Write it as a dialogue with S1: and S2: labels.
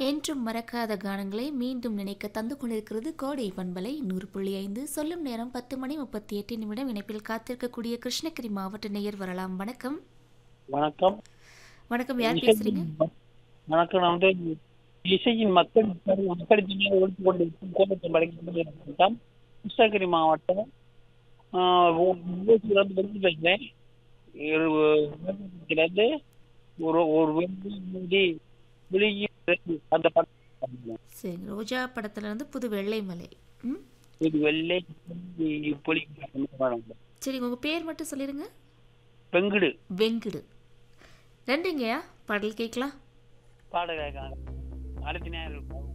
S1: என்றும் மறக்காத கானங்களை மீண்டும் நினைக்க தந்து கொண்டிருக்கிறது கோடை பண்பலை நூறு புள்ளி ஐந்து சொல்லும் நேரம் பத்து மணி முப்பத்தி எட்டு நிமிடம் இணைப்பில் காத்திருக்கக்கூடிய கிருஷ்ணகிரி மாவட்ட நேயர் வரலாம் வணக்கம்
S2: வணக்கம்
S1: வணக்கம் யார்
S2: இசையின்
S1: பேசுறீங்க
S2: ம- வணக்கம் நான் வந்து இசையின் மக்கள் மக்கள் தினம் ஒழித்து கொண்டிருக்கும் கோபத்தை படைக்கப்பட்ட கிருஷ்ணகிரி மாவட்டம் ஆஹ் ஊ- ஊட்டியிலிருந்து வெளியே பேசுகிறேன் இருந்து ஒரு ஒரு வெள்ளி மூடி விழுகி அந்த படம்
S1: சரி ரோஜா படத்துல இருந்து புது வெள்ளை மலை ம்
S2: இது வெள்ளை பொலி
S1: சரி உங்க பேர் மட்டும் சொல்லிடுங்க
S2: பெங்குடு
S1: வெங்குடு ரெண்டுங்கய்யா பாடல் கேட்கலாம்
S2: பாடகர் அடுத்த நேரம்